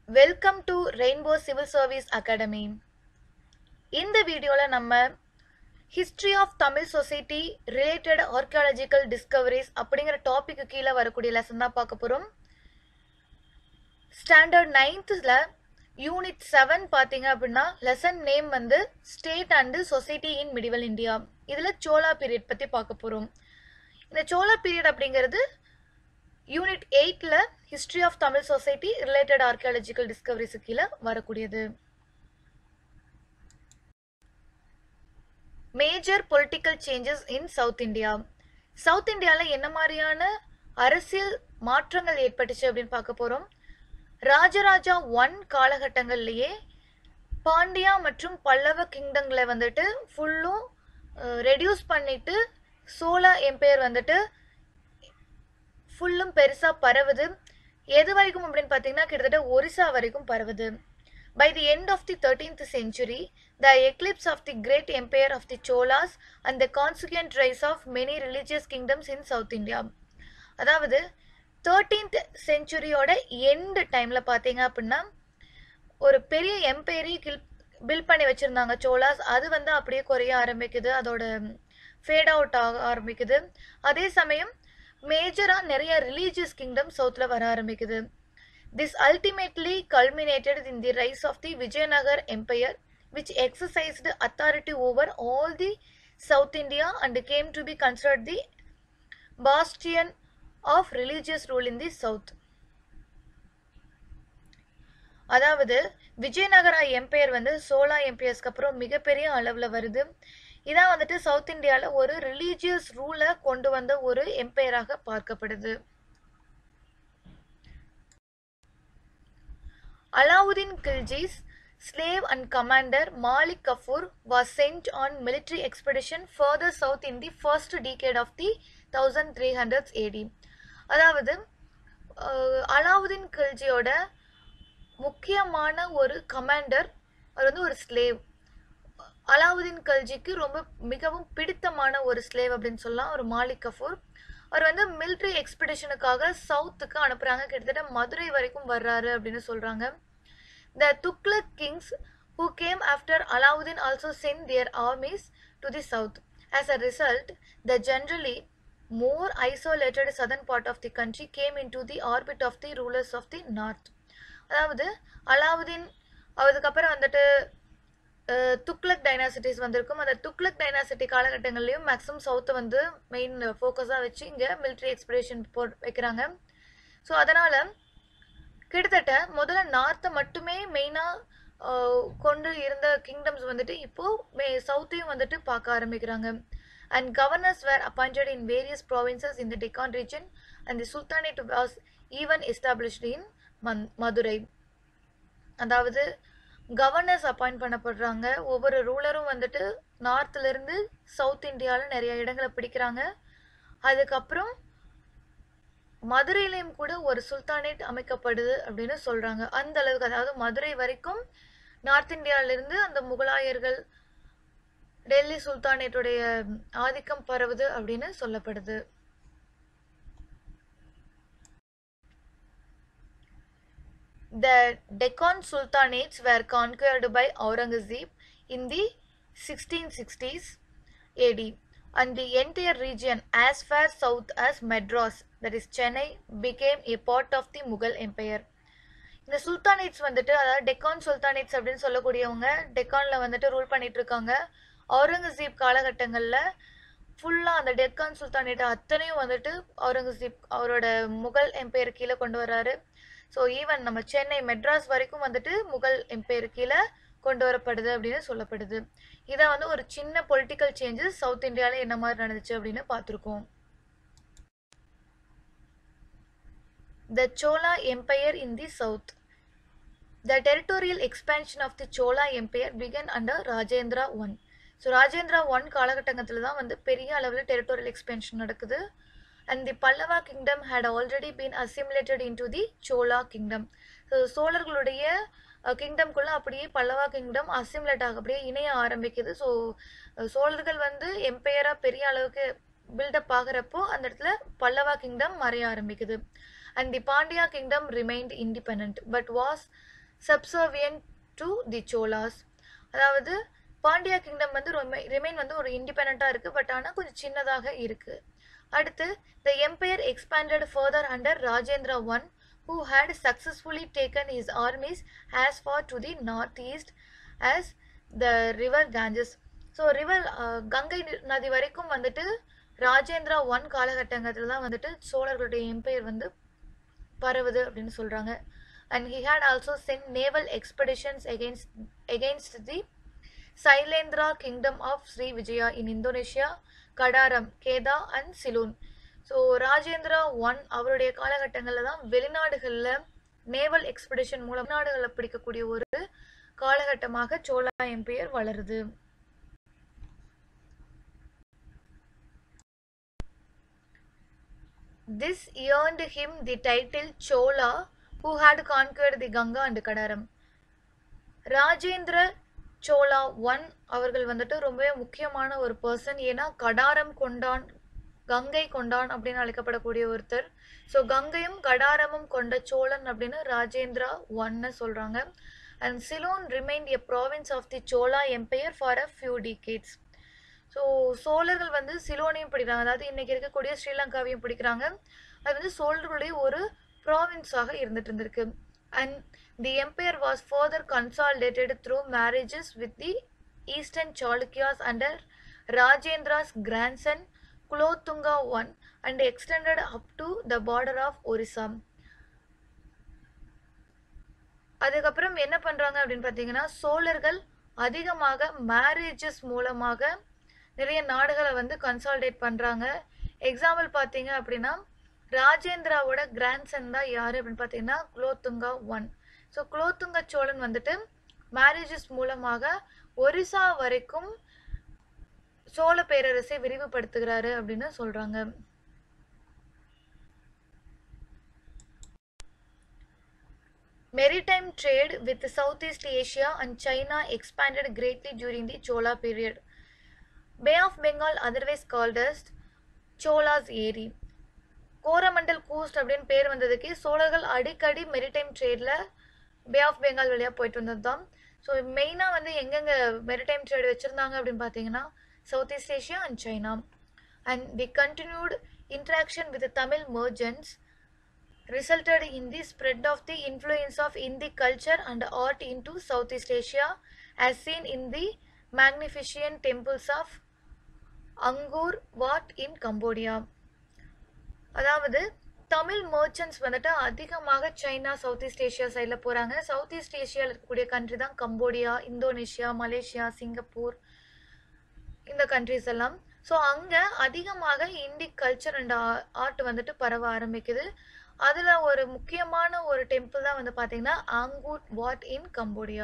Welcome to rainbow civil service academy இந்த வீடியோவில் நம்ம history of Tamil society related archaeological discoveries அப்படிங்கிற டாபிக்கு கீழே வரக்கூடிய லெசன் தான் பார்க்க போகிறோம் ஸ்டாண்டர்ட் நைன்த்தில் யூனிட் செவன் பார்த்தீங்க அப்படின்னா லெசன் நேம் வந்து state and society in medieval India இதில் சோலா பீரியட் பற்றி பார்க்க போகிறோம் இந்த சோலா பீரியட் அப்படிங்கிறது யூனிட் எயிட்டில் history of Tamil society related archaeological discoveries கீழே வரக்கூடியது major political changes in south India south இந்தியாவில் என்ன மாதிரியான அரசியல் மாற்றங்கள் ஏற்பட்டுச்சு அப்படின்னு பார்க்க போகிறோம் ராஜராஜா ஒன் காலகட்டங்கள்லேயே பாண்டியா மற்றும் பல்லவ கிங்டங்களை வந்துட்டு ஃபுல்லும் ரெடியூஸ் பண்ணிட்டு சோழ எம்பையர் வந்துட்டு ஃபுல்லும் பெருசாக பரவுது எது வரைக்கும் அப்படின்னு பார்த்தீங்கன்னா கிட்டத்தட்ட ஒரிசா வரைக்கும் பரவுது by the end of the thirteenth century the eclipse of the great empire of the Cholas and the consequent rise of many religious kingdoms in south India அதாவது தேர்டீன்த் செஞ்சுரியோட எண்டு டைமில் பார்த்தீங்க அப்படின்னா ஒரு பெரிய எம்பையரை கில் பில்ட் பண்ணி வச்சுருந்தாங்க சோலாஸ் அது வந்து அப்படியே குறைய ஆரம்பிக்குது அதோட ஃபேட் அவுட் ஆக ஆரம்பிக்குது அதே சமயம் மேஜராக நிறைய ரிலீஜியஸ் கிங்டம் சவுத்தில் வர ஆரம்பிக்குது this ultimately culminated in the rise of the Vijayanagar empire which exercised authority over all the south India and came to be considered the bastion of religious rule in the south அதாவது Vijayanagara empire வந்து சோலா எம்பையர்ஸ்க்கு அப்புறம் மிகப்பெரிய அளவில் வருது இதான் வந்துட்டு south இந்தியாவில் ஒரு ரிலீஜியஸ் ரூலை கொண்டு வந்த ஒரு எம்பையராக பார்க்கப்படுது Alauddin கில்ஜிஸ் slave and commander Malik Kafur was sent on military expedition further south in the first decade of the 1300s AD. அதாவது அலாவுதீன் கில்ஜியோட முக்கியமான ஒரு கமாண்டர் அவர் வந்து ஒரு ஸ்லேவ் அலாவுதீன் கல்ஜிக்கு ரொம்ப மிகவும் பிடித்தமான ஒரு ஸ்லேவ் அப்படின்னு சொல்லலாம் ஒரு மாலிக் கஃபூர் அவர் வந்து மிலிட்ரி எக்ஸ்பிடிஷனுக்காக சவுத்துக்கு அனுப்புகிறாங்க கிட்டத்தட்ட மதுரை வரைக்கும் வர்றாரு அப்படின்னு சொல்கிறாங்க the Tughlaq kings who came after Alauddin also sent their armies to the south as a result the generally more isolated southern part of the country came into the orbit of the rulers of the north அதாவது அலாவுதீன் அதுக்கப்புறம் வந்துட்டு Tughlaq dynasties வந்திருக்கும் அந்த Tughlaq dynasty காலகட்டங்கள்லையும் maximum சவுத்தை வந்து main ஃபோக்கஸாக வச்சு இங்கே மிலிட்ரி எக்ஸ்பிரேஷன் போ வைக்கிறாங்க ஸோ அதனால் கிட்டத்தட்ட முதல்ல நார்த்தை மட்டுமே மெயினாக கொண்டு இருந்த கிங்டம்ஸ் வந்துட்டு இப்போது மே சவுத்தையும் வந்துட்டு பார்க்க ஆரம்பிக்கிறாங்க and governors were appointed in various provinces in the Deccan region and the sultanate was even established in மந் மதுரை அதாவது கவர்னர்ஸ் அப்பாயிண்ட் பண்ணப்படுறாங்க ஒவ்வொரு ரூலரும் வந்துட்டு நார்த்துலேருந்து சவுத் இந்தியாவில் நிறைய இடங்களை பிடிக்கிறாங்க அதுக்கப்புறம் மதுரையிலையும் கூட ஒரு சுல்தானேட் அமைக்கப்படுது அப்படின்னு சொல்கிறாங்க அந்த அளவுக்கு அதாவது மதுரை வரைக்கும் நார்த் இந்தியாவிலிருந்து அந்த முகலாயர்கள் டெல்லி சுல்தானேட்டுடைய ஆதிக்கம் பரவுது அப்படின்னு சொல்லப்படுது The Deccan Sultanates were conquered by Aurangzeb in the 1660s AD and the entire region as far south as Madras that is Chennai became a part of the Mughal Empire. இந்த sultanates வந்துட்டு அதாவது Deccan sultanates அப்படின்னு சொல்லக்கூடியவங்க டெக்கானில் வந்துட்டு rule பண்ணிட்டு இருக்காங்க அவுரங்கசீப் காலகட்டங்களில் ஃபுல்லாக அந்த டெக்கான் சுல்தானேட் அத்தனையும் வந்துட்டு அவுரங்கசீப் அவரோட முகல் எம்பையர் கீழே கொண்டு வர்றாரு ஸோ ஈவன் நம்ம சென்னை மெட்ராஸ் வரைக்கும் வந்துட்டு முகல் எம்பையர் கீழே கொண்டு வரப்படுது அப்படின்னு சொல்லப்படுது இதை வந்து ஒரு சின்ன பொலிட்டிக்கல் சேஞ்சஸ் சவுத் இந்தியாவில் என்ன மாதிரி நடந்துச்சு அப்படின்னு பார்த்துருக்கோம் the Chola empire in the south the territorial expansion of the Chola empire began under Rajendra one so Rajendra one காலகட்டத்தில் தான் வந்து பெரிய அளவில் டெரிட்டோரியல் எக்ஸ்பென்ஷன் நடக்குது and the Pallava kingdom had already been assimilated into the Chola kingdom so சோழர்களுடைய கிங்டம்குள்ளே அப்படியே பல்லவா கிங்டம் அசிமுலேட் ஆக அப்படியே இணைய ஆரம்பிக்குது ஸோ சோழர்கள் வந்து எம்பையராக பெரிய அளவுக்கு பில்டப் ஆகிறப்போ அந்த இடத்துல பல்லவா கிங்டம் மறைய ஆரம்பிக்குது and the Pandya kingdom remained independent but was subservient to the Cholas அதாவது பாண்டியா கிங்டம் வந்து ரொம்ப ரிமைன் வந்து ஒரு இண்டிபெண்ட்டாக இருக்குது பட் ஆனால் கொஞ்சம் சின்னதாக இருக்குது அடுத்து the empire expanded further under Rajendra one who had successfully taken his armies as far to the north east as the river Ganges so river Ganga நதி வரைக்கும் வந்துட்டு ராஜேந்திரா ஒன் காலகட்டங்கத்தில் தான் வந்துட்டு சோழர்களுடைய எம்பையர் வந்து பரவுது அப்படின்னு சொல்கிறாங்க and he had also sent naval expeditions against against the Sailendra kingdom of Sri Vijaya in Indonesia Kadaram Kedah and Ceylon so Rajendra one அவருடைய காலகட்டங்களில் தான் வெளிநாடுகளில் நேவல் எக்ஸ்பெடிஷன் மூலம் வெளிநாடுகளில் பிடிக்கக்கூடிய ஒரு காலகட்டமாக சோழா எம்பையர் வளருது This earned him the title Chola, who had conquered the Ganga and Kadaram. Rajendra Chola one அவர்கள் வந்துட்டு ரொம்பவே முக்கியமான ஒரு பர்சன் ஏன்னா கடாரம் கொண்டான் கங்கை கொண்டான் அப்படின்னு அழைக்கப்படக்கூடிய ஒருத்தர் ஸோ கங்கையும் கடாரமும் கொண்ட சோழன் அப்படின்னு ராஜேந்திரா ஒன்னு சொல்றாங்க and Ceylon remained a province of the Chola empire for a few decades so சோழர்கள் வந்து சிலோனையும் பிடிக்கிறாங்க அதாவது இன்னைக்கு இருக்கக்கூடிய ஸ்ரீலங்காவையும் பிடிக்கிறாங்க அது வந்து சோழர்களுடைய ஒரு ப்ராவின்ஸாக இருந்துட்டு இருந்திருக்கு and the empire was further consolidated through marriages with the Eastern Chalukyas under Rajendra's grandson Kulothunga one and extended up to the border of Orissa அதுக்கப்புறம் என்ன பண்றாங்க அப்படின்னு பார்த்தீங்கன்னா சோழர்கள் அதிகமாக மேரேஜஸ் மூலமாக நிறைய நாடுகளை வந்து கன்சால்டேட் பண்ணுறாங்க எக்ஸாம்பிள் பார்த்தீங்க அப்படின்னா ராஜேந்திராவோட கிராண்ட்சன் தான் யார் அப்படின்னு பார்த்தீங்கன்னா குலோத்துங்கா ஒன் ஸோ குலோத்துங்க சோழன் வந்துட்டு மேரேஜஸ் மூலமாக ஒரிசா வரைக்கும் சோழ பேரரசை விரிவுபடுத்துகிறாரு அப்படின்னு சொல்றாங்க Maritime trade with Southeast Asia and China expanded greatly during the Chola period. Bay of Bengal, otherwise called as Chola's ஏரி கோரமண்டல் கூஸ்ட் அப்படின்னு பேர் வந்ததுக்கு சோழர்கள் அடிக்கடி மெரிடைம் ட்ரேடில் பே ஆஃப் பெங்கால் வழியாக போயிட்டு வந்தது தான் ஸோ மெயினாக வந்து எங்கெங்கே மெரிடைம் ட்ரேட் வச்சுருந்தாங்க அப்படின்னு பார்த்தீங்கன்னா South East Asia and China and the continued interaction with Tamil merchants resulted in the spread of the influence of Indic culture and art into Southeast Asia as seen in the magnificent temples of Angkor Wat in Cambodia. அதாவது Tamil merchants வந்துட்டு அதிகமாக China south East Asia சைடில் போகிறாங்க south east ஏஷியாவில் இருக்கக்கூடிய country தான் Cambodia Indonesia Malaysia Singapore இந்த countries எல்லாம் so அங்கே அதிகமாக இண்டிக் கல்ச்சர் அண்ட் ஆர்ட் வந்துட்டு பரவ ஆரம்பிக்குது அதில் ஒரு முக்கியமான ஒரு டெம்பிள் தான் வந்து பார்த்தீங்கன்னா Angkor Wat in Cambodia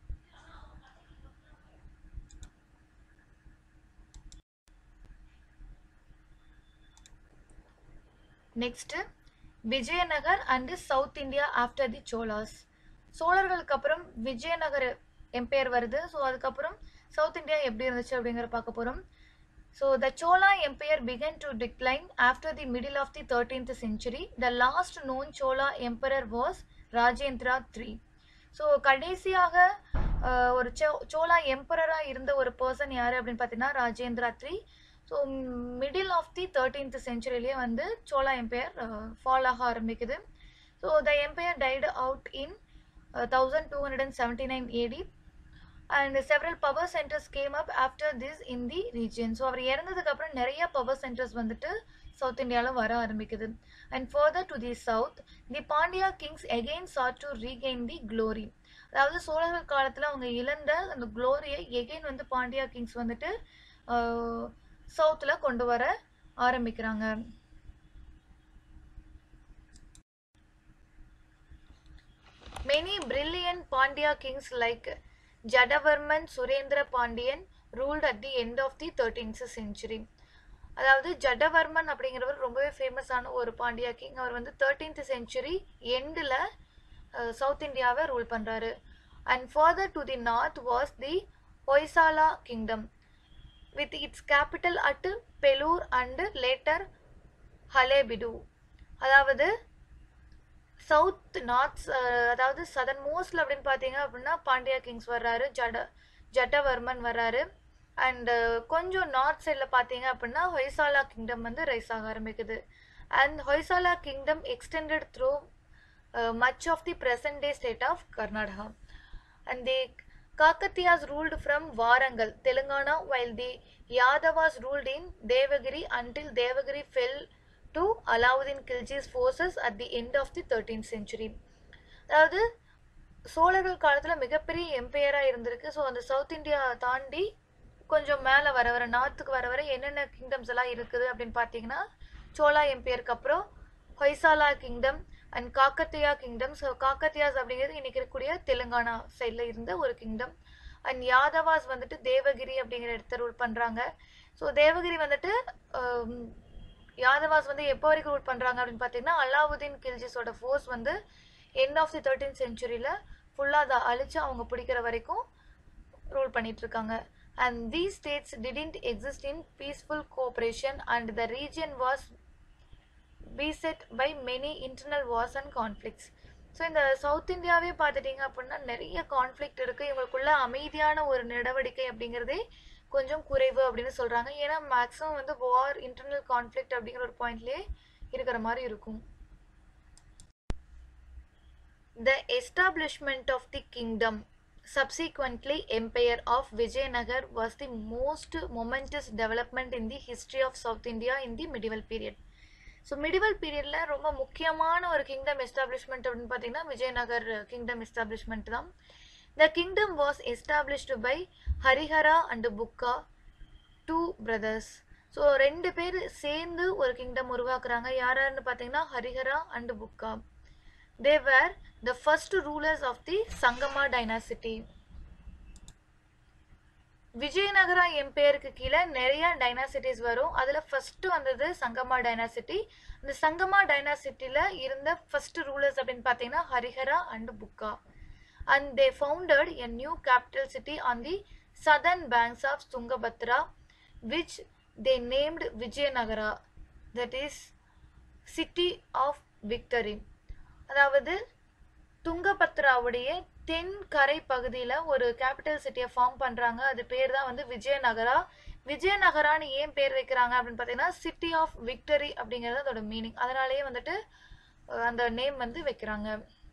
next Vijayanagar and South India after the Cholas சோழர்களுக்கு அப்புறம் விஜயநகர் எம்பையர் வருது ஸோ அதுக்கப்புறம் சவுத் இந்தியா எப்படி இருந்துச்சு அப்படிங்கிற பார்க்க போகிறோம் So the Chola Empire began to decline after the middle of the 13th century. The last known Chola emperor was Rajendra III. So கடைசியாக அஹ், ஒரு சோ சோலா எம்பரராக இருந்த ஒரு பர்சன் யார் அப்படின்னு பார்த்தீங்கன்னா Rajendra three so middle of the thirteenth செஞ்சுரியிலேயே வந்து Chola empire fall ஆக ஆரம்பிக்குது so the empire died out in thousand two hundred and seventy nine AD and several power centres came up after this in the region so அவர் இறந்ததுக்கு அப்புறம் நிறைய power centres வந்துட்டு south இந்தியாவில் வர ஆரம்பிக்குது and further to the south the Pandya kings again sought to regain the glory அதாவது சோழர்கள் காலத்தில் அவங்க இழந்த அந்த க்ளோரியை எகெயின் வந்து பாண்டியா கிங்ஸ் வந்துட்டு சவுத்தில் கொண்டு வர ஆரம்பிக்கிறாங்க Many brilliant Pandya kings like Jadavarman Surendra Pandian ruled at the end of the 13th century. அதாவது ஜடவர்மன் அப்படிங்கிறவர் ரொம்பவே ஃபேமஸான ஒரு பாண்டியா கிங் அவர் வந்து தேர்ட்டீன்த் செஞ்சுரி எண்டில் சவுத் இந்தியாவை ரூல் பண்ணுறாரு and further to the north was the Hoysala kingdom with its capital at Belur and later Halebidu அதாவது சவுத் நார்த் அதாவது சதன் மோஸ்ட்ல அப்படின்னு பார்த்தீங்க அப்படின்னா பாண்டியா கிங்ஸ் வர்றாரு ஜட ஜட்டவர்மன் வர்றாரு அண்ட் கொஞ்சம் நார்த் சைடில் பார்த்தீங்க அப்படின்னா ஹொய்சாலா கிங்டம் வந்து ரைஸ் ஆக ஆரம்பிக்குது and Hoysala kingdom extended through much of the present day state of Karnataka and the Kakatiyas ruled from Warangal Telangana while the Yadavas ruled in Devagiri until Devagiri fell to Alauddin Khilji's forces at the end of the thirteen century அதாவது சோழர்கள் காலத்தில் மிகப்பெரிய எம்பையராக இருந்திருக்கு so அந்த south India தாண்டி கொஞ்சம் மேலே வர வர நார்த்துக்கு வர வர என்னென்ன கிங்டம்ஸ் எல்லாம் இருக்குது அப்படின்னு பார்த்தீங்கன்னா சோலா எம்பையருக்கு அப்புறம் Hoysala kingdom and Kakatiya kingdom so Kakatiyas அப்படிங்கிறது இன்னைக்கு இருக்கக்கூடிய தெலுங்கானா சைடில் இருந்த ஒரு கிங்டம் அண்ட் யாதவாஸ் வந்துட்டு தேவகிரி அப்படிங்கிற இடத்த ரூல் பண்ணுறாங்க ஸோ தேவகிரி வந்துட்டு ஆம், யாதவாஸ் வந்து எப்போ வரைக்கும் ரூல் பண்ணுறாங்க அப்படின்னு பார்த்தீங்கன்னா அலாவுதீன் கில்ஜிஸோட ஃபோர்ஸ் வந்து எண்ட் ஆஃப் தி தேர்ட்டீன் செஞ்சுரியில் ஃபுல்லாக அதை அழிச்சு அவங்க பிடிக்கிற வரைக்கும் ரூல் பண்ணிட்டு இருக்காங்க and these states didn't exist in peaceful cooperation and the region was beset by many internal wars and conflicts so இந்த சவுத் இந்தியாவே பார்த்துட்டீங்க அப்படின்னா நிறைய கான்ஃப்ளிக்ட் இருக்குது இவங்களுக்குள்ள அமைதியான ஒரு நடவடிக்கை அப்படிங்கிறதே கொஞ்சம் குறைவு அப்படின்னு சொல்கிறாங்க ஏன்னா மேக்ஸிமம் வந்து வார் இன்டர்னல் கான்ஃப்ளிக்ட் அப்படிங்கிற ஒரு பாயிண்ட்லேயே இருக்கிற மாதிரி இருக்கும் The establishment of the kingdom, subsequently Empire of Vijayanagar, was the most momentous development in the history of South India in the medieval period. So medieval பீரியடில் ரொம்ப முக்கியமான ஒரு கிங்டம் எஸ்டாப்ளிஷ்மெண்ட் அப்படின்னு பார்த்தீங்கன்னா விஜயநகர் கிங்டம் எஸ்டாப்ளிஷ்மெண்ட் தான் the kingdom was established by Harihara and Bukka two brothers so ரெண்டு பேர் சேர்ந்து ஒரு கிங்டம் உருவாக்குறாங்க யார் யாருன்னு பார்த்தீங்கன்னா Harihara and Bukka they were the first rulers of the Sangama dynasty Vijayanagara எம்பையருக்கு கீழே நிறைய டைனாசிட்டிஸ் வரும் அதில் ஃபர்ஸ்ட் வந்தது சங்கமா டைனாசிட்டி அந்த சங்கமா டைனாசிட்டியில் இருந்த ஃபர்ஸ்ட் ரூலர்ஸ் அப்படின்னு பார்த்தீங்கன்னா Harihara and Bukka and they founded a new capital city on the southern banks of Tungabhadra which they named Vijayanagara that is city of victory அதாவது துங்கபத்ராவுடைய தென் கரை பகுதியில் ஒரு கேபிட்டல் சிட்டியை ஃபார்ம் பண்ணுறாங்க அது பேர் தான் வந்து விஜயநகரா விஜயநகரான்னு ஏன் பேர் வைக்கிறாங்க அப்படின்னு பார்த்தீங்கன்னா சிட்டி ஆஃப் விக்டரி அப்படிங்கிறது அதோட மீனிங் அதனாலேயே வந்துட்டு அஹ், அந்த நேம் வந்து வைக்கிறாங்க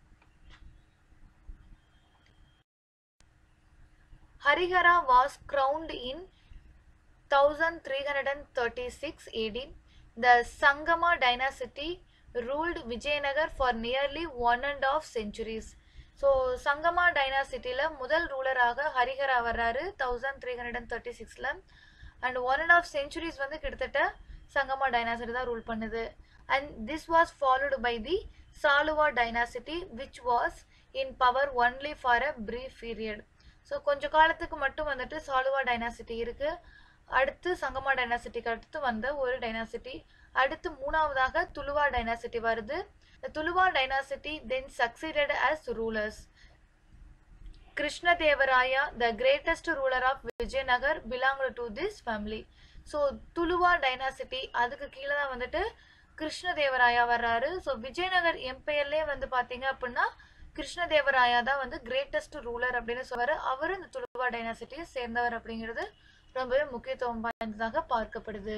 Harihara was crowned in 1336 AD. The Sangama dynasty ruled Vijayanagar for nearly one and a half centuries. So Sangama டைனாசிட்டியில் முதல் ரூலராக ஹரிஹரா வர்றாரு thousand three hundred and thirty சிக்ஸில் and one and half centuries வந்து கிட்டத்தட்ட சங்கமா டைனாசிட்டி தான் ரூல் பண்ணுது and this was followed by the Saluva dynasty which was in power only for a brief period so கொஞ்ச காலத்துக்கு மட்டும் வந்துட்டு சாலுவா டைனாசிட்டி இருக்கு அடுத்து சங்கமா டைனாசிட்டிக்கு அடுத்து வந்த ஒரு டைனாசிட்டி அடுத்து மூணாவதாக துளுவா டைனாசிட்டி வருது The Tuluva dynasty then succeeded as rulers. Krishnadevaraya the greatest ruler of Vijayanagar belong to this family so Tuluva dynasty அதுக்கு கீழே தான் வந்துட்டு கிருஷ்ணதேவராயா வர்றாரு ஸோ விஜயநகர் எம்பையர்லேயே வந்து பார்த்தீங்க அப்படின்னா கிருஷ்ணதேவராயா தான் வந்து கிரேட்டஸ்ட் ரூலர் அப்படின்னு சொல்வார் அவர் இந்த துளுவா டைனாசிட்டியை சேர்ந்தவர் அப்படிங்கிறது ரொம்பவே முக்கியத்துவம் வாய்ந்ததாக பார்க்கப்படுது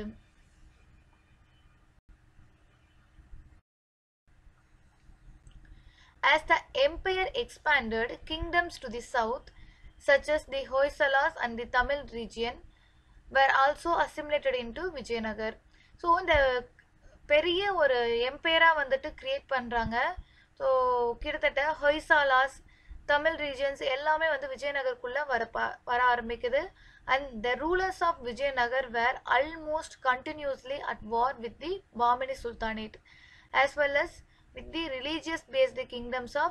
As the empire expanded, kingdoms to the south, such as the Hoysalas and the Tamil region, were also assimilated into Vijayanagar. So இந்த பெரிய ஒரு எம்பையராக வந்துட்டு கிரியேட் பண்ணுறாங்க ஸோ கிட்டத்தட்ட ஹொய்சாலாஸ் தமிழ் ரீஜன்ஸ் எல்லாமே வந்து விஜயநகருக்குள்ளே வர ப- வர ஆரம்பிக்குது and the rulers of Vijayanagar were almost continuously at war with the Bahmani sultanate as well as with the religious based kingdoms of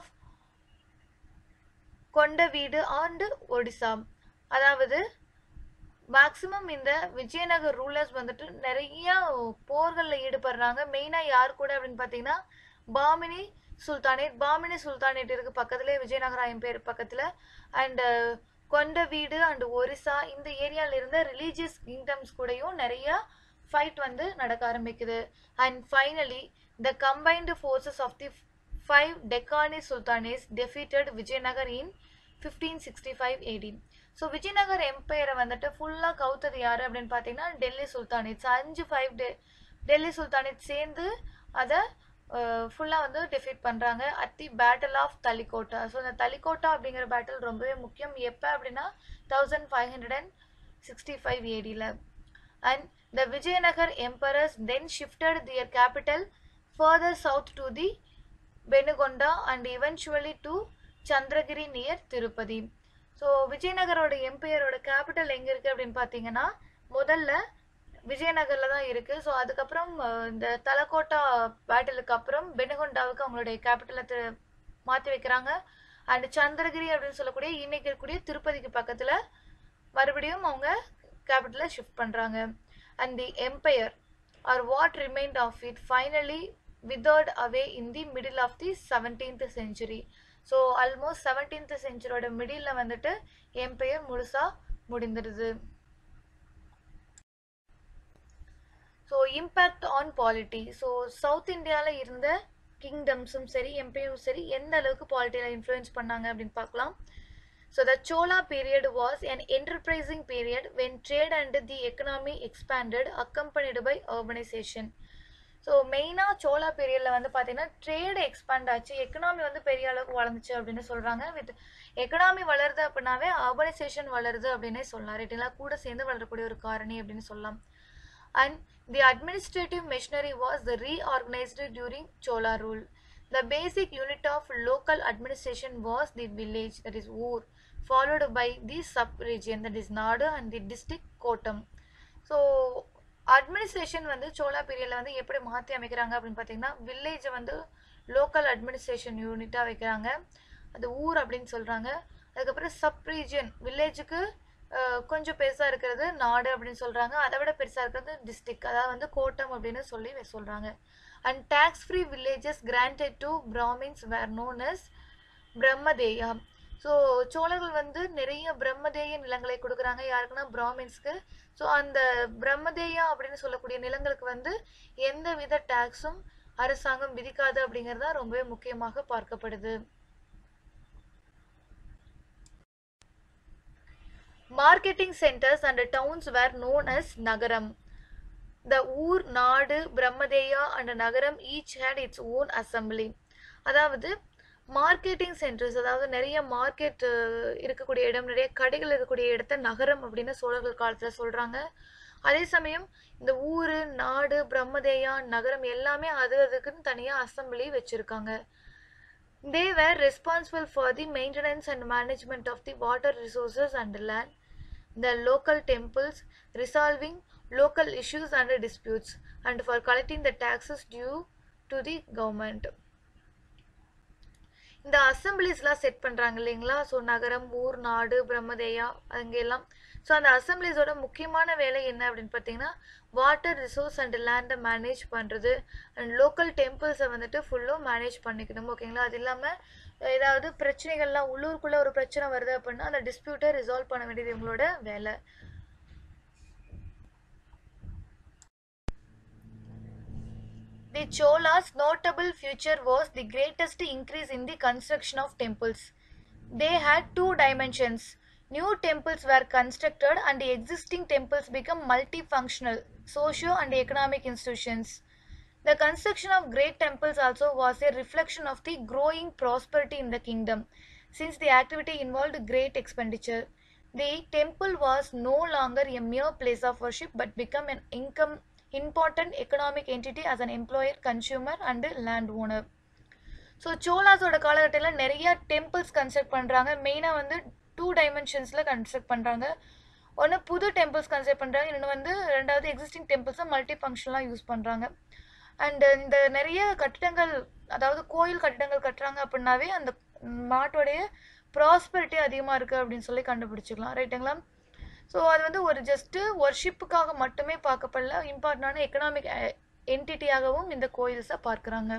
Kondaveedu and Odisha அதாவது மேக்சிமம் இந்த விஜயநகர் ரூலர்ஸ் வந்துட்டு நிறைய போர்களில் ஈடுபடுறாங்க மெயினாக யார் கூட அப்படின்னு பார்த்தீங்கன்னா பாமினி சுல்தானேட் பாமினி சுல்தானேட் இருக்கு பக்கத்துலேயே விஜயநகரா எம்பேர் பக்கத்தில் அண்டு கொண்டவீடு அண்ட் ஒரிசா இந்த ஏரியாவில் இருந்த ரிலீஜியஸ் கிங்டம்ஸ் கூடயும் நிறைய ஃபைட் வந்து நடக்க ஆரம்பிக்குது and finally the combined forces of the five Deccani Sultanates defeated Vijayanagar in 1565 AD. So Vijayanagar எம்பையரை வந்துட்டு ஃபுல்லாக கவுத்தது யார் அப்படின்னு பார்த்தீங்கன்னா டெல்லி சுல்தானேட்ஸ் அஞ்சு ஃபைவ் டெ டெல்லி சுல்தானேட் சேர்ந்து அதை ஃபுல்லாக வந்து டிஃபீட் பண்ணுறாங்க at the battle of Talikota so இந்த தலிகோட்டா அப்படிங்கிற பேட்டில் ரொம்பவே முக்கியம் எப்போ அப்படின்னா thousand five hundred and sixty five ஏடியில் and the Vijayanagar emperors then shifted their capital further south to the Penukonda and eventually to Chandragiri near Tirupati so விஜயநகரோட எம்பையரோட கேபிட்டல் எங்கே இருக்குது அப்படின்னு பார்த்தீங்கன்னா முதல்ல விஜயநகரில் தான் இருக்குது ஸோ அதுக்கப்புறம் அஹ், இந்த தலக்கோட்டா பேட்டிலுக்கு அப்புறம் பெனுகொண்டாவுக்கு அவங்களுடைய கேபிட்டலை மாற்றி வைக்கிறாங்க அண்ட் சந்திரகிரி அப்படின்னு சொல்லக்கூடிய இன்னைக்கு இருக்கக்கூடிய திருப்பதிக்கு பக்கத்தில் மறுபடியும் அவங்க கேபிட்டலை ஷிஃப்ட் பண்ணுறாங்க and the empire or what remained of it finally withered away in the middle of the 17th century so almost seventeenth செஞ்சுரியோட மிடில் வந்துட்டு எம்பையர் முழுசா முடிந்துடுது so impact on polity so south இந்தியாவில் இருந்த கிங்டம்ஸும் சரி எம்பையும் சரி எந்த அளவுக்கு பாலிட்டியில் இன்ஃப்ளூயன்ஸ் பண்ணாங்க அப்படின்னு பார்க்கலாம் So the Chola period was an enterprising period when trade and the economy expanded accompanied by urbanization. So மெயினாக சோலா பீரியடில் வந்து பார்த்தீங்கன்னா ட்ரேடு எக்ஸ்பேண்ட் ஆச்சு எக்கனாமி வந்து பெரிய அளவுக்கு வளர்ந்துச்சு அப்படின்னு சொல்கிறாங்க வித் எக்கனாமி வளருது அப்படின்னாவே அர்பனைசேஷன் வளருது அப்படின்னே சொல்லலாம் ரைட்டுங்களா கூட சேர்ந்து வளரக்கூடிய ஒரு காரணி அப்படின்னு சொல்லலாம் and the administrative machinery was the reorganized during Chola rule. The basic unit of local administration was the village, that is Ur, followed by the sub-region, that is Nadu, and the district Kotam. So administration வந்து சோலா பீரியடில் வந்து எப்படி மாற்றி அமைக்கிறாங்க அப்படின்னு பார்த்தீங்கன்னா வில்லேஜை வந்து local administration யூனிட்டாக வைக்கிறாங்க அது ஊர் அப்படின்னு சொல்கிறாங்க அதுக்கப்புறம் சப் ரீஜியன் வில்லேஜுக்கு கொஞ்சம் பெருசாக இருக்கிறது நாடு அப்படின்னு சொல்கிறாங்க அதை விட பெருசாக இருக்கிறது டிஸ்ட்ரிக்ட் அதாவது வந்து கோட்டம் அப்படின்னு சொல்லி சொல்கிறாங்க and tax free villages granted to Brahmins were known as Brahmadeya so சோழர்கள் வந்து நிறைய பிரம்மதேய நிலங்களை கொடுக்குறாங்க யாருக்குன்னா பிராமின்ஸ்க்கு ஸோ அந்த பிரம்மதேயா அப்படின்னு சொல்லக்கூடிய நிலங்களுக்கு வந்து எந்த வித டேக்ஸும் அரசாங்கம் விதிக்காது அப்படிங்கிறது தான் ரொம்பவே முக்கியமாக பார்க்கப்படுது marketing centres and towns were known as nagaram the ur nadu Brahmadeya and nagaram each had its own assembly அதாவது மார்க்கெட்டிங் சென்டர்ஸ் அதாவது நிறைய மார்க்கெட் இருக்கக்கூடிய இடம் நிறைய கடைகள் இருக்கக்கூடிய இடத்த நகரம் அப்படின்னு சோழர்கள் காலத்தில் சொல்கிறாங்க அதே சமயம் இந்த ஊர் நாடு பிரம்மதேயா நகரம் எல்லாமே அது அதுக்குன்னு தனியாக அசம்பிளி வச்சுருக்காங்க they were responsible for the maintenance and management of the water resources and land the local temples resolving local issues and disputes and for collecting the taxes due to the government இந்த அசம்பிளிஸ்லாம் set பண்ணுறாங்க இல்லைங்களா so நகரம் ஊர் நாடு பிரம்மதேயா அங்கெல்லாம் so அந்த அசம்பிளிஸோட முக்கியமான வேலை என்ன அப்படின்னு பார்த்தீங்கன்னா வாட்டர் ரிசோர்ஸ் அண்ட் லேண்டை மேனேஜ் பண்ணுறது அண்ட் லோக்கல் டெம்பிள்ஸை வந்துட்டு ஃபுல்லும் மேனேஜ் பண்ணிக்கணும் ஓகேங்களா அது இல்லாமல் ஏதாவது பிரச்சனைகள்லாம் உள்ளூருக்குள்ளே ஒரு பிரச்சனை வருது அப்படின்னா அந்த டிஸ்பியூட்டை ரிசால்வ் பண்ண வேண்டியது இவங்களோட வேலை The Cholas' notable feature was the greatest increase in the construction of temples. They had two dimensions. New temples were constructed and the existing temples become multifunctional, socio and economic institutions. The construction of great temples also was a reflection of the growing prosperity in the kingdom, since the activity involved great expenditure. The temple was no longer a mere place of worship but became an income important economic entity as an employer, consumer and landowner. So சோலாஸோட காலகட்டத்தில் நிறைய temples construct பண்ணுறாங்க மெயினாக வந்து two டைமென்ஷன்ஸில் construct பண்ணுறாங்க ஒன்று புது temples construct பண்ணுறாங்க இன்னொன்று வந்து ரெண்டாவது எக்ஸிஸ்டிங் டெம்பிள்ஸை மல்டி ஃபங்க்ஷன்லாம் யூஸ் பண்ணுறாங்க அண்ட் இந்த நிறைய கட்டிடங்கள் அதாவது கோயில் கட்டிடங்கள் கட்டுறாங்க அப்படின்னாவே அந்த நாட்டோடைய ப்ராஸ்பரிட்டி அதிகமாக இருக்குது அப்படின்னு சொல்லி கண்டுபிடிச்சிக்கலாம் ரைட்டுங்களா ஸோ அது வந்து ஒரு ஜஸ்ட்டு ஒர்ஷிப்புக்காக மட்டுமே பார்க்கப்படல இம்பார்ட்டண்டான எக்கனாமிக் என்டிட்டியாகவும் இந்த கோயில்ஸை பார்க்குறாங்க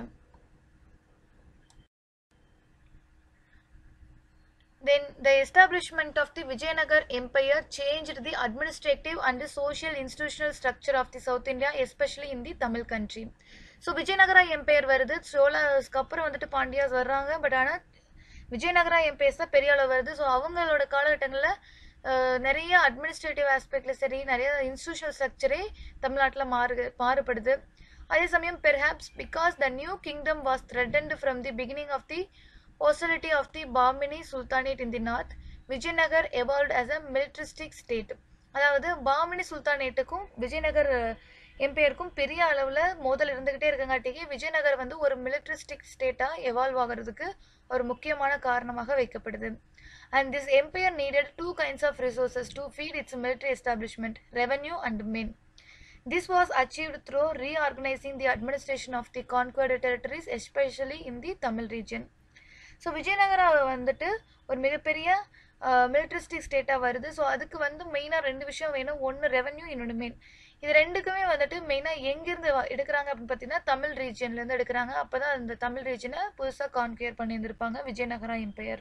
Then the establishment of the Vijayanagar Empire changed the administrative and the social institutional structure of the South India, especially in the Tamil country. So Vijayanagara empire வருது சோழாஸ்க்கு அப்புறம் வந்துட்டு பாண்டியாஸ் வர்றாங்க பட் ஆனால் விஜயநகரா எம்பையர்ஸ் தான் பெரிய அளவு வருது ஸோ அவங்களோட காலகட்டங்களில் நிறைய அட்மினிஸ்ட்ரேட்டிவ் ஆஸ்பெக்ட்ல சரி நிறைய இன்ஸ்டியூஷனல் ஸ்ட்ரக்சரே தமிழ்நாட்டில் மாறு மாறுபடுது அதே சமயம் perhaps because the new kingdom was threatened from the beginning of the hostility of the Bahmani sultanate in the north Vijayanagar evolved as a militaristic state அதாவது பாமினி சுல்தானேட்டுக்கும் விஜயநகர் எம்பையருக்கும் பெரிய அளவில் மோதல் இருந்துக்கிட்டே இருக்கங்காட்டிக்கு விஜயநகர் வந்து ஒரு மிலிட்ரிஸ்டிக் ஸ்டேட்டாக எவால்வ் ஆகிறதுக்கு ஒரு முக்கியமான காரணமாக வைக்கப்படுது and this empire needed two kinds of resources to feed its military establishment revenue and men This was achieved through reorganizing the administration of the conquered territories, especially in the Tamil region. So Vijayanagara வந்துட்டு ஒரு மிகப்பெரிய மிலிட்ரிஸ்டிக் ஸ்டேட்டாக வருது so அதுக்கு வந்து மெயினாக ரெண்டு விஷயம் வேணும் ஒன்று ரெவன்யூ இன்னொன்று மெயின் இது ரெண்டுக்குமே வந்துட்டு மெயினாக எங்கேருந்து எடுக்கிறாங்க அப்படின்னு பார்த்தீங்கன்னா தமிழ் ரீஜன்லேருந்து எடுக்கிறாங்க அப்போ தான் அந்த தமிழ் ரீஜனை புதுசாக கான்கியர் பண்ணியிருந்திருப்பாங்க Vijayanagara empire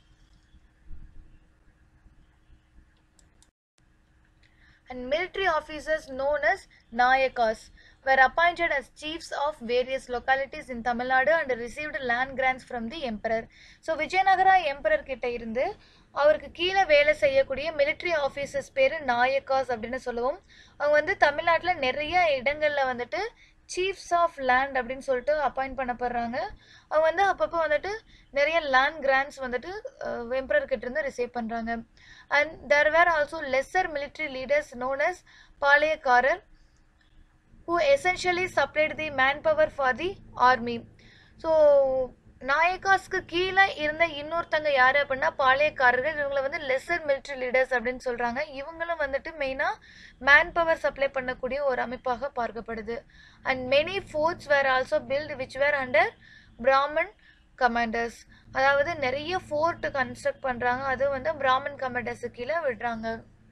and military officers known as Nayakas were appointed as chiefs of various localities in Tamil Nadu and received land grants from the emperor. So Vijayanagara emperor கிட்ட இருந்து அவருக்கு கீழே வேலை செய்யக்கூடிய military ஆஃபீஸர்ஸ் பேர் நாயக்காஸ் அப்படின்னு சொல்லுவோம் அவங்க வந்து தமிழ்நாட்டில் நிறைய இடங்களில் வந்துட்டு சீஃப்ஸ் ஆஃப் லேண்ட் அப்படின்னு சொல்லிட்டு அப்பாயிண்ட் பண்ணப்படுறாங்க அவங்க வந்து அப்பப்போ வந்துட்டு நிறைய லேண்ட் கிராண்ட்ஸ் வந்துட்டு எம்பரர் கிட்ட இருந்து ரிசீவ் பண்ணுறாங்க and there were also lesser military leaders known as palayakkarar who essentially supplied the manpower for the army so நாயக்காஸ்க்கு கீழே இருந்த இன்னொருத்தங்க யார் அப்படின்னா பாளையக்காரர்கள் இவங்களை வந்து லெசர் மிலிட்ரி லீடர்ஸ் அப்படின்னு சொல்கிறாங்க இவங்களும் வந்துட்டு மெயினாக மேன் பவர் சப்ளை பண்ணக்கூடிய ஒரு அமைப்பாக பார்க்கப்படுது and many forts were also built which were under Brahmin commanders அதாவது நிறைய ஃபோர்ட் கன்ஸ்ட்ரக்ட் பண்ணுறாங்க அது வந்து பிராமன் கமாண்டர்ஸு கீழே விடுறாங்க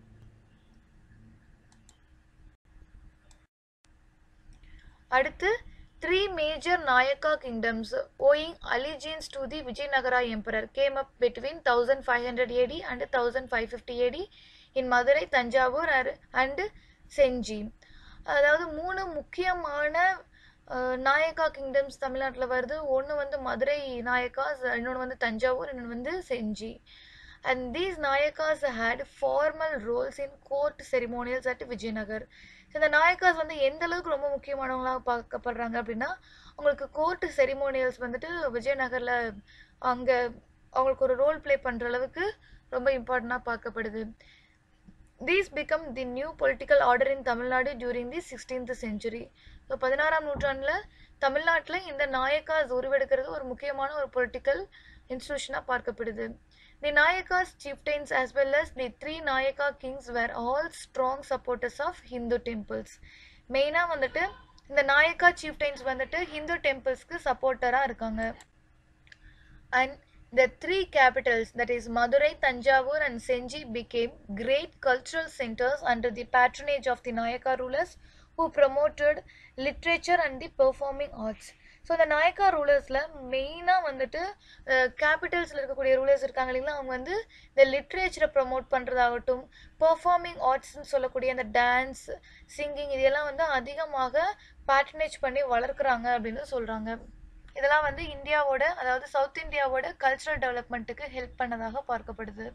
அடுத்து three major Nayaka kingdoms owing allegiance to the Vijayanagara emperor came up between thousand five hundred AD and thousand five fifty AD in Madurai Thanjavur and Senji அதாவது மூணு முக்கியமான நாயக்கா கிங்டம்ஸ் தமிழ்நாட்டில் வருது ஒன்று வந்து மதுரை நாயக்காஸ் இன்னொன்று வந்து தஞ்சாவூர் இன்னொன்று வந்து Senji and these Nayakas had formal roles in court ceremonials at Vijayanagar இந்த நாயக்காஸ் வந்து எந்த அளவுக்கு ரொம்ப முக்கியமானவங்களாக பார்க்கப்படுறாங்க அப்படின்னா அவங்களுக்கு கோர்ட் செரிமோனியல்ஸ் வந்துட்டு விஜயநகரில் அங்கே அவங்களுக்கு ஒரு ரோல் ப்ளே பண்ணுற அளவுக்கு ரொம்ப இம்பார்ட்டண்ட்டாக பார்க்கப்படுது these become the new political order in Tamil Nadu during the sixteenth century so பதினாறாம் நூற்றாண்டில் தமிழ்நாட்டில் இந்த நாயக்காஸ் உருவெடுக்கிறது ஒரு முக்கியமான ஒரு பொலிட்டிக்கல் இன்ஸ்டியூஷனாக பார்க்கப்படுது the Nayakas chieftains as well as the three Nayaka kings were all strong supporters of Hindu temples மெயினாக வந்துட்டு இந்த நாயக்கா chieftains வந்துட்டு ஹிந்து டெம்பிள்ஸ்க்கு சப்போர்ட்டராக இருக்காங்க and The three capitals, that is Madurai, Tanjavur, and Senji, became great cultural centers under the patronage of the Nayaka rulers who promoted literature and the performing arts. So இந்த நாயக்கா ரூலர்ஸில் மெயினாக வந்துட்டு கேபிட்டல்ஸில் இருக்கக்கூடிய ரூலர்ஸ் இருக்காங்க இல்லைங்களா அவங்க வந்து இந்த லிட்ரேச்சரை ப்ரமோட் பண்ணுறதாகட்டும் பெர்ஃபார்மிங் ஆர்ட்ஸ்னு சொல்லக்கூடிய அந்த டான்ஸ் சிங்கிங் இதெல்லாம் வந்து அதிகமாக பேட்ரனேஜ் பண்ணி வளர்க்குறாங்க அப்படின்னு சொல்கிறாங்க இதெல்லாம் வந்து இந்தியாவோட அதாவது சவுத் இந்தியாவோட கல்ச்சரல் டெவலப்மெண்ட்டுக்கு ஹெல்ப் பண்ணதாக பார்க்கப்படுது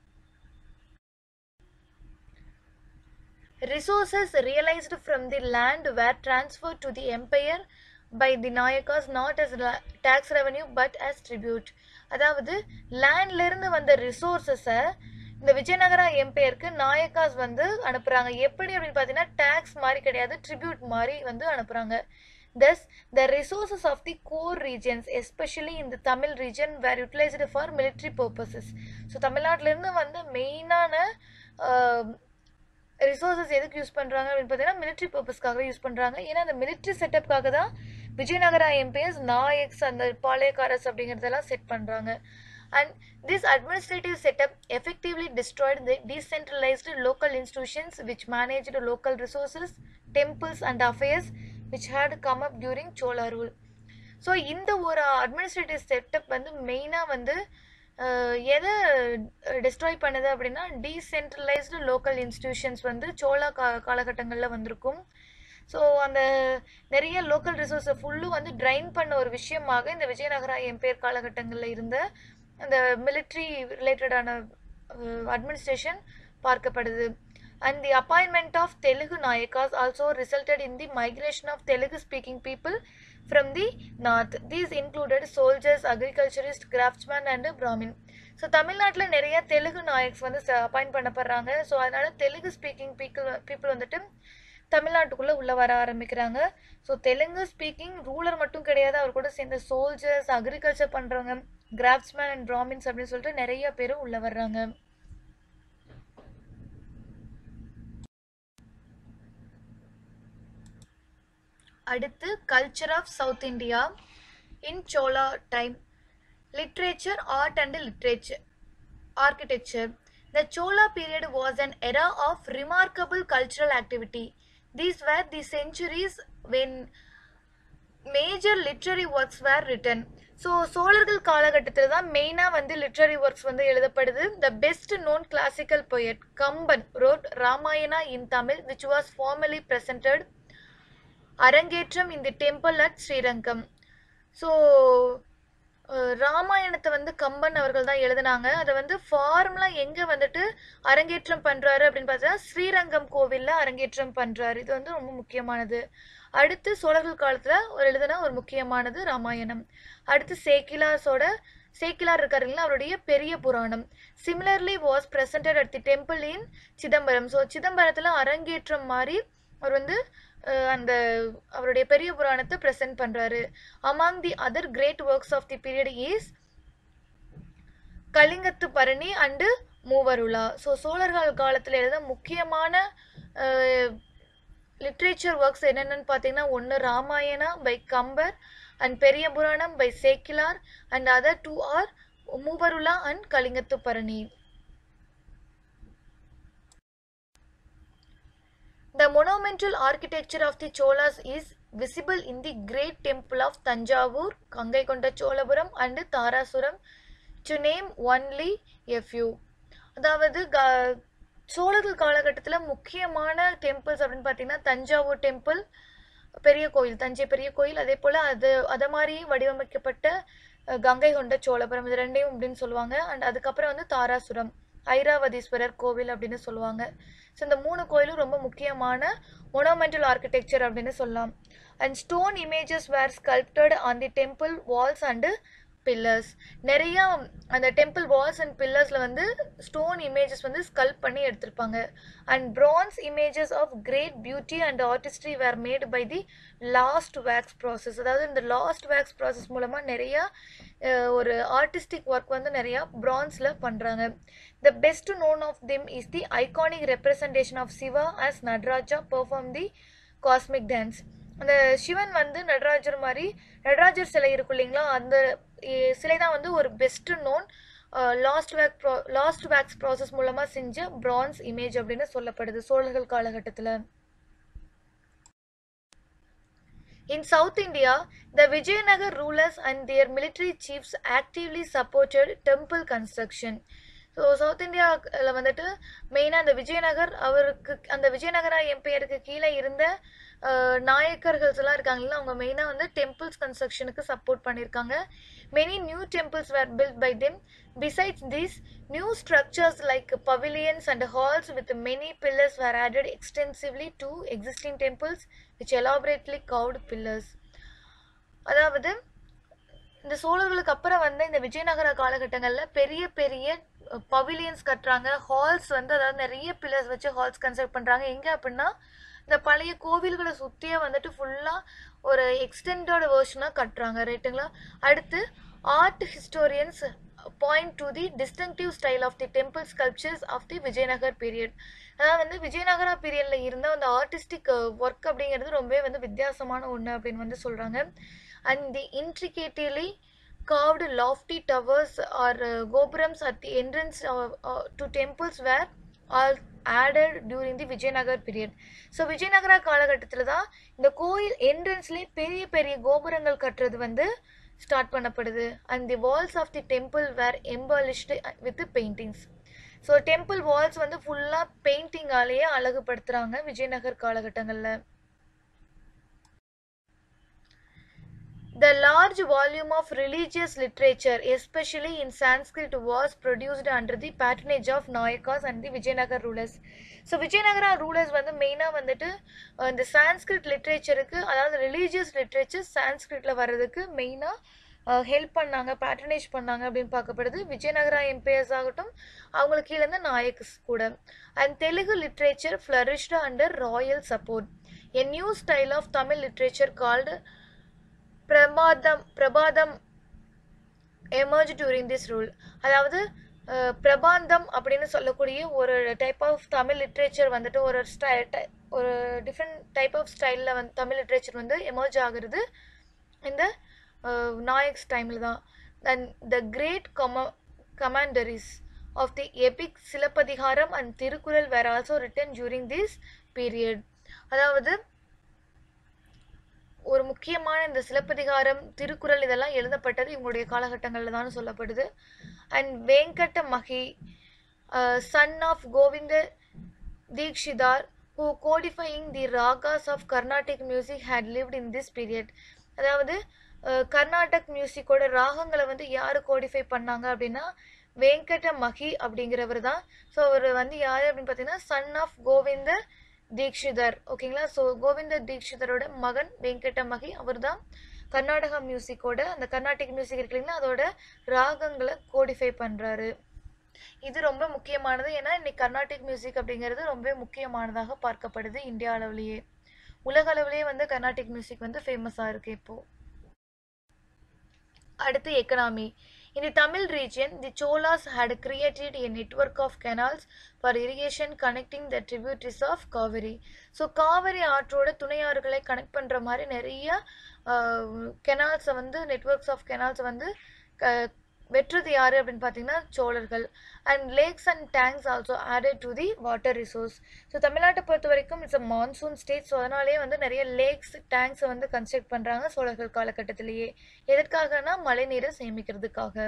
Resources realized from the land were transferred to the empire by the Nayakas not as la- tax revenue but as tribute. அதாவது லேண்ட்ல இருந்து வந்த ரிசோர்ஸஸை இந்த விஜயநகரா எம்பையருக்கு நாயக்காஸ் வந்து அனுப்புறாங்க எப்படி அப்படின்னு பார்த்தீங்கன்னா டேக்ஸ் மாதிரி கிடையாது ட்ரிபியூட் மாதிரி வந்து அனுப்புறாங்க Thus, the resources of the core regions, especially in the Tamil region, were utilized for military purposes. So தமிழ்நாட்டிலேருந்து வந்து மெயினான ரிசோர்ஸஸ் எதுக்கு யூஸ் பண்ணுறாங்க அப்படின்னு பார்த்தீங்கன்னா மிலிட்ரி பர்பஸ்க்காக யூஸ் பண்ணுறாங்க ஏன்னா அந்த மிலிட்ரி செட்டப்காக தான் விஜயநகரா எம்பிஎஸ் நாயக்ஸ் அந்த பாளையக்காரஸ் அப்படிங்கிறதெல்லாம் செட் பண்ணுறாங்க and this administrative setup effectively destroyed the decentralised local institutions which managed local resources temples and affairs which had come up during Chola rule so இந்த ஒரு அட்மினிஸ்ட்ரேட்டிவ் செட்டப் வந்து மெயினாக வந்து அஹ், எதை டிஸ்ட்ராய் பண்ணுது அப்படின்னா டீசென்ட்ரலைஸ்டு லோக்கல் இன்ஸ்டிடியூஷன்ஸ் வந்து சோழா கா காலகட்டங்களில் வந்திருக்கும் ஸோ அந்த நிறைய லோக்கல் ரிசோர்ஸை ஃபுல்லும் வந்து ட்ரைன் பண்ண ஒரு விஷயமாக இந்த விஜயநகரா எம்பையர் காலகட்டங்களில் இருந்த அந்த மிலிட்ரி ரிலேட்டடான அட்மினிஸ்ட்ரேஷன் பார்க்கப்படுது and the appointment of Telugu Nayakas also resulted in the migration of Telugu speaking people from the north. These included soldiers, agriculturists, craftsmen and Brahmin. So தமிழ்நாட்டில் நிறைய தெலுங்கு நாயக்ஸ் வந்து அப்பாயிண்ட் பண்ணப்படுறாங்க ஸோ அதனால Telugu speaking people people வந்துட்டு தமிழ்நாட்டுக்குள்ளே உள்ளே வர ஆரம்பிக்கிறாங்க so Telugu speaking ruler மட்டும் கிடையாது அவர் கூட சேர்ந்த சோல்ஜர்ஸ் அக்ரிகல்ச்சர் பண்ணுறவங்க கிராஃப்ட்ஸ்மேன் அண்ட் பிராமின்ஸ் அப்படின்னு சொல்லிட்டு நிறைய பேரும் உள்ளே வர்றாங்க அடுத்து culture of south India in Chola time literature art and literature architecture The Chola period was an era of remarkable cultural activity. These were the centuries when major literary works were written so சோழர்கள் காலகட்டத்தில் தான் மெயினாக வந்து literary works வந்து எழுதப்படுது the best known classical poet Kamban wrote Ramayana in Tamil which was formally presented arangetram இந்த temple at Srirangam so ராமாயணத்தை வந்து கம்பன் அவர்கள் தான் எழுதினாங்க அதை வந்து ஃபார்முலாக எங்கே வந்துட்டு அரங்கேற்றம் பண்ணுறாரு அப்படின்னு பார்த்தா ஸ்ரீரங்கம் கோவிலில் அரங்கேற்றம் பண்ணுறாரு இது வந்து ரொம்ப முக்கியமானது அடுத்து சோழர்கள் காலத்தில் ஒரு எழுதின ஒரு முக்கியமானது ராமாயணம் அடுத்து சேக்கிலாஸோட சேக்கிலார் இருக்காருங்களா அவருடைய Periya Puranam similarly was presented at the temple in Chidambaram so சிதம்பரத்தில் அரங்கேற்றம் மாதிரி அவர் வந்து அஹ், அந்த அவருடைய பெரிய புராணத்தை ப்ரெசென்ட் பண்ணுறாரு among the other great works of the period is Kalingathu Parani and மூவருலா so சோழர்கள் காலத்தில் எழுத முக்கியமான லிட்ரேச்சர் ஒர்க்ஸ் என்னென்னு பார்த்தீங்கன்னா ஒன்று Ramayana by Kambar and Periya Puranam by Sekkizhar and other two are Moovarula and Kalingathu Parani The monumental architecture of the Cholas is visible in the great temple of Tanjavur, Kangaikonda Cholapuram and Tarasuram, to name only a few. அதாவது க- சோழர்கள் காலகட்டத்தில் முக்கியமான temples அப்படின்னு பார்த்தீங்கன்னா Thanjavur temple பெரிய கோயில் தஞ்சை பெரிய கோயில் அதே போல் அது அதை மாதிரி வடிவமைக்கப்பட்ட அஹ், கங்கை கொண்ட சோழபுரம் இது ரெண்டையும் அப்படின்னு சொல்லுவாங்க அண்ட் அதுக்கப்புறம் வந்து தாராசுரம் ஐராவதீஸ்வரர் கோவில் அப்படின்னு சொல்லுவாங்க ஸோ இந்த மூணு கோயிலும் ரொம்ப முக்கியமான மொனோமெண்டல் ஆர்கிடெக்சர் அப்படின்னு சொல்லலாம் and stone images were sculpted on the temple walls and pillars நிறையா அந்த டெம்பிள் வால்ஸ் அண்ட் பில்லர்ஸில் வந்து ஸ்டோன் இமேஜஸ் வந்து ஸ்கல்ப் பண்ணி எடுத்திருப்பாங்க and bronze images of great beauty and artistry were made by the lost wax process அதாவது இந்த last wax process மூலமாக நிறையா அஹ், ஒரு ஆர்டிஸ்டிக் ஒர்க் வந்து நிறையா பிரான்ஸில் பண்ணுறாங்க the best known of them is the iconic representation of Shiva as Nataraja perform the cosmic dance அந்த சிவன் வந்து நடராஜர் மாதிரி நடராஜர் சிலை இருக்கும் இல்லைங்களா அந்த இ- சிலை தான் வந்து ஒரு best known lost wax pro lost wax process மூலமாக செஞ்ச பிரான்ஸ் இமேஜ் அப்படின்னு சொல்லப்படுது சோழர்கள் காலகட்டத்தில் In South India, the Vijayanagar rulers and their military chiefs actively supported temple construction. So south இந்தியாவில் வந்துட்டு மெயினாக அந்த விஜயநகர் அவருக்கு அந்த விஜயநகரா எம்பையருக்கு கீழே இருந்த அஹ், நாயக்கர்கள்ஸ் எல்லாம் இருக்காங்கல்ல அவங்க மெயினாக வந்து டெம்பிள்ஸ் கன்ஸ்ட்ரக்ஷனுக்கு சப்போர்ட் பண்ணியிருக்காங்க many new temples were built by them besides these new structures like pavilions and halls with many pillars were added extensively to existing temples which elaborately carved pillars அதாவது இந்த சோழர்களுக்கு அப்புறம் வந்து இந்த விஜயநகர காலகட்டங்களில் பெரிய பெரிய பவிலியன்ஸ் கட்டுறாங்க ஹால்ஸ் வந்து அதாவது நிறைய பில்லர்ஸ் வச்சு ஹால்ஸ் கன்ஸ்ட்ரக்ட் பண்ணுறாங்க எங்கே அப்படின்னா இந்த பழைய கோவில்களை சுற்றியே வந்துட்டு ஃபுல்லாக ஒரு எக்ஸ்டெண்டோட வேர்ஷனாக கட்டுறாங்க ரைட்டுங்களா அடுத்து art historians point to the distinctive style of the temple sculptures of the Vijayanagar period அதாவது வந்து விஜயநகரா பீரியடில் இருந்த அந்த ஆர்டிஸ்டிக் ஒர்க் அப்படிங்கிறது ரொம்பவே வந்து வித்தியாசமான ஒன்று அப்படின்னு வந்து சொல்கிறாங்க and the intricately carved lofty towers or uh, gopurams at the entrance uh, uh, to temples were all added during the Vijayanagar period so Vijayanagara காலகட்டத்தில் தான் இந்த கோயில் என்ட்ரன்ஸ்லேயே பெரிய பெரிய கோபுரங்கள் கட்டுறது வந்து ஸ்டார்ட் பண்ணப்படுது and the walls of the temple were embellished with paintings so temple walls வந்து ஃபுல்லாக பெயிண்டிங்காலேயே அழகுபடுத்துகிறாங்க விஜயநகர் காலகட்டங்களில் The large volume of religious literature, especially in Sanskrit, was produced under the patronage of Nayakas and the Vijayanagar rulers. So Vijayanagara rulers வந்து மெயினாக வந்துட்டு அஹ், இந்த சான்ஸ்கிரிட் லிட்ரேச்சருக்கு அதாவது religious literature சான்ஸ்கிரிட்டில் வர்றதுக்கு மெயினாக ஹெல்ப் பண்ணாங்க பேட்ரனைஸ் பண்ணாங்க அப்படின்னு பார்க்கப்படுது விஜயநகரா எம்பையர்ஸ் ஆகட்டும் அவங்களுக்கு கீழே இருந்த நாயக்ஸ் கூட and Telugu literature flourished under royal support a new style of Tamil literature called Prabandham Prabandham emerge during this rule அதாவது அஹ், பிரபாந்தம் அப்படின்னு சொல்லக்கூடிய ஒரு டைப் ஆஃப் தமிழ் லிட்ரேச்சர் வந்துட்டு ஒரு ஸ்டை டை- ஒரு டிஃப்ரெண்ட் டைப் ஆஃப் ஸ்டைலில் வந்து தமிழ் லிட்ரேச்சர் வந்து எமர்ஜ் ஆகுறது இந்த நாயக்ஸ் டைமில் தான் தென் த கிரேட் கம commentaries of the epic Silappathikaram and Thirukkural were also written during this period அதாவது ஒரு முக்கியமான இந்த சிலப்பதிகாரம் திருக்குறள் இதெல்லாம் எழுதப்பட்டது இவங்களுடைய காலகட்டங்களில் தான் சொல்லப்படுது and Venkata Makhi son of Govinda Dikshitar who codifying the ragas of Carnatic music had lived in this period அதாவது அஹ், கர்நாடக் மியூசிக்கோட ராகங்களை வந்து யார் கோடிஃபை பண்ணாங்க அப்படின்னா வெங்கட மகி அப்படிங்கிறவர் தான் ஸோ அவர் வந்து யார் அப்படின்னு பார்த்தீங்கன்னா சன் ஆஃப் கோவிந்த தீக்ஷிதர் ஓகேங்களா ஸோ கோவிந்த தீக்ஷிதரோட மகன் வெங்கட மகி அவர் தான் கர்நாடகா மியூசிக்கோட அந்த கர்நாடிக் மியூசிக் இருக்கு இல்லைங்களா அதோட ராகங்களை கோடிஃபை பண்ணுறாரு இது ரொம்ப முக்கியமானது ஏன்னா இன்னைக்கு கர்நாடிக் மியூசிக் அப்படிங்கிறது ரொம்ப முக்கியமானதாக பார்க்கப்படுது இந்தியா அளவுலேயே உலக அளவுலேயே வந்து கர்நாடிக் மியூசிக் வந்து ஃபேமஸாக இருக்கு இப்போ அடுத்து economy In the Tamil region, the Cholas had created a network of canals for irrigation connecting the tributaries of Kaveri. So Kaveri ஆற்றோட துணையாறுகளை கனெக்ட் பண்ணுற மாதிரி நிறைய கெனால்ஸை வந்து நெட்ஒர்க்ஸ் ஆஃப் கெனால்ஸை வந்து க வெற்றது யார் அப்படின்னு பார்த்தீங்கன்னா சோழர்கள் and lakes and tanks also added to the water resource so தமிழ்நாட்டை பொறுத்த வரைக்கும் it's a monsoon state so அதனாலேயே வந்து நிறைய லேக்ஸ் டேங்க்ஸை வந்து கன்ஸ்ட்ரக்ட் பண்ணுறாங்க சோழர்கள் காலகட்டத்திலேயே எதற்காகனா மழைநீரை சேமிக்கிறதுக்காக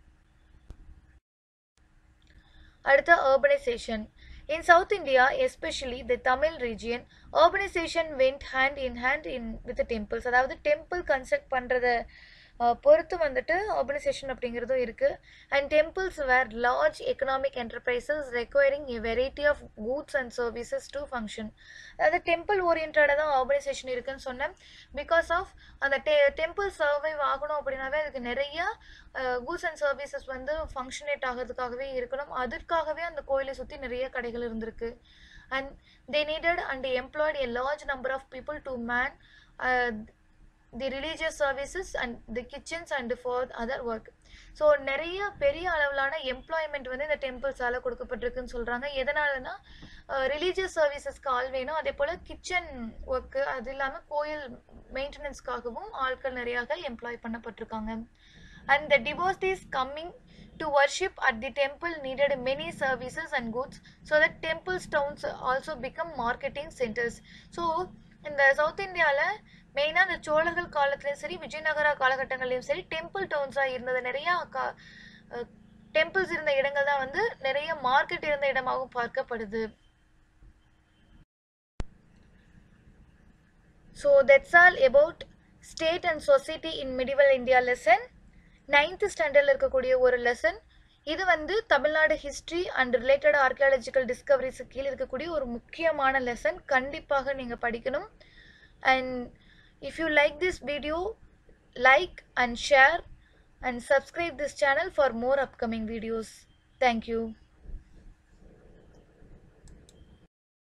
அடுத்த urbanization in south india especially the tamil region urbanization went hand in hand in with the temples அதாவது டெம்பிள் கன்ஸ்ட்ரக்ட் பண்ணுறத பொறுத்து வந்துட்டு urbanization அப்படிங்கிறதும் இருக்குது and temples were large economic enterprises requiring a variety of goods and services to function அதாவது temple ஓரியன்டாக தான் urbanization இருக்குன்னு சொன்னேன் பிகாஸ் ஆஃப் அந்த டெ டெம்பிள் சர்வைவ் ஆகணும் அப்படின்னாவே அதுக்கு நிறைய கூட்ஸ் அண்ட் சர்வீசஸ் வந்து ஃபங்க்ஷனேட் ஆகிறதுக்காகவே இருக்கணும் அதற்காகவே அந்த கோயிலை சுற்றி நிறைய கடைகள் இருந்திருக்கு and they needed and employed a large number of people to man the religious services and the kitchens and for other work so நிறைய பெரிய அளவிலான எம்ப்ளாய்மெண்ட் வந்து இந்த டெம்பிள்ஸால் கொடுக்கப்பட்டிருக்குன்னு சொல்கிறாங்க எதனாலனா ரிலீஜியஸ் சர்வீசஸ்க்கு ஆள் வேணும் அதே போல் கிச்சன் ஒர்க்கு அது இல்லாமல் கோயில் மெயின்டெனன்ஸ்க்காகவும் ஆட்கள் நிறையாக எம்ப்ளாய் பண்ணப்பட்டிருக்காங்க and the devotees coming to worship at the temple needed many services and goods so that temples towns also become marketing centers so இந்த சவுத் இந்தியாவில் மெயினாக இந்த சோழர்கள் காலத்துலையும் சரி விஜயநகரா காலகட்டங்கள்லையும் சரி டெம்பிள் டவுன்ஸாக இருந்தது நிறையா கா டெம்பிள்ஸ் இருந்த இடங்கள் தான் வந்து நிறைய மார்க்கெட் இருந்த இடமாகவும் பார்க்கப்படுது so that's all about state and society in medieval India lesson ninth ஸ்டாண்டர்டில் இருக்கக்கூடிய ஒரு லெசன் இது வந்து Tamil Nadu history and related archaeological discoveries கீழே இருக்கக்கூடிய ஒரு முக்கியமான லெசன் கண்டிப்பாக நீங்கள் படிக்கணும் and if you like this video like and share and subscribe this channel for more upcoming videos thank you